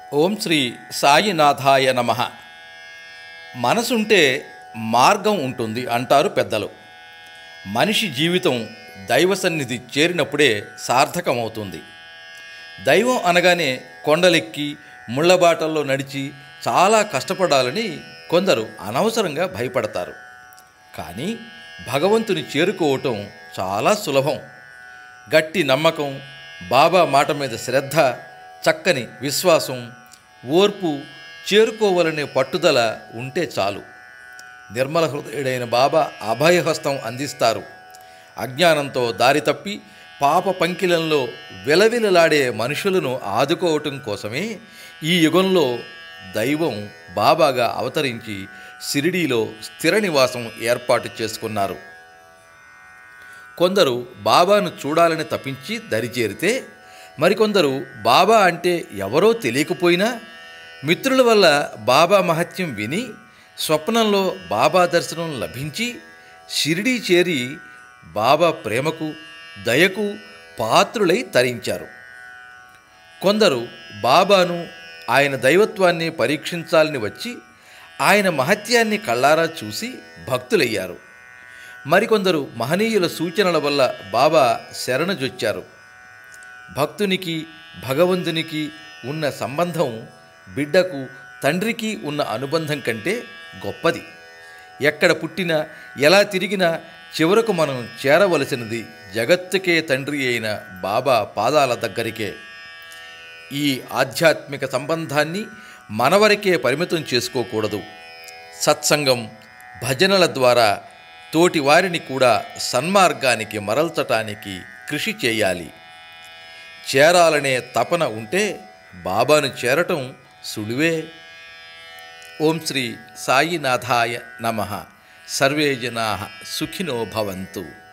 ఓం శ్రీ సాయినాథాయ నమ మనసుంటే మార్గం ఉంటుంది అంటారు పెద్దలు మనిషి జీవితం దైవ సన్నిధి చేరినప్పుడే సార్థకమవుతుంది దైవం అనగానే కొండలెక్కి ముళ్ళబాటల్లో నడిచి చాలా కష్టపడాలని కొందరు అనవసరంగా భయపడతారు కానీ భగవంతుని చేరుకోవటం చాలా సులభం గట్టి నమ్మకం బాబా మాట మీద శ్రద్ధ చక్కని విశ్వాసం ఓర్పు చేరుకోవాలనే పట్టుదల ఉంటే చాలు నిర్మల హృదయుడైన బాబా అభయహస్తం అందిస్తారు అజ్ఞానంతో దారి తప్పి పాప పంకిలంలో విలవిలలాడే మనుషులను ఆదుకోవటం కోసమే ఈ యుగంలో దైవం బాబాగా అవతరించి షిరిడీలో స్థిర నివాసం ఏర్పాటు చేసుకున్నారు కొందరు బాబాను చూడాలని తప్పించి దరిచేరితే మరికొందరు బాబా అంటే ఎవరో తెలియకపోయినా మిత్రుల వల్ల బాబా మహత్యం విని స్వప్నంలో బాబా దర్శనం లభించి షిరిడీ చేరి బాబా ప్రేమకు దయకు పాత్రులై తరించారు కొందరు బాబాను ఆయన దైవత్వాన్ని పరీక్షించాలని వచ్చి ఆయన మహత్యాన్ని కళ్ళారా చూసి భక్తులయ్యారు మరికొందరు మహనీయుల సూచనల వల్ల బాబా శరణజొచ్చారు భక్తునికి భగవంతునికి ఉన్న సంబంధం బిడ్డకు తండ్రికి ఉన్న అనుబంధం కంటే గొప్పది ఎక్కడ పుట్టినా ఎలా తిరిగినా చివరకు మనం చేరవలసినది జగత్తుకే తండ్రి అయిన బాబా పాదాల దగ్గరికే ఈ ఆధ్యాత్మిక సంబంధాన్ని మనవరకే పరిమితం చేసుకోకూడదు సత్సంగం భజనల ద్వారా తోటి వారిని కూడా సన్మార్గానికి మరల్చటానికి కృషి చేయాలి చేరాలనే తపన ఉంటే బాబాను చేరటం సులువే ఓం శ్రీ సాయినాథాయ నమ సర్వే జనా సుఖినో భవంతు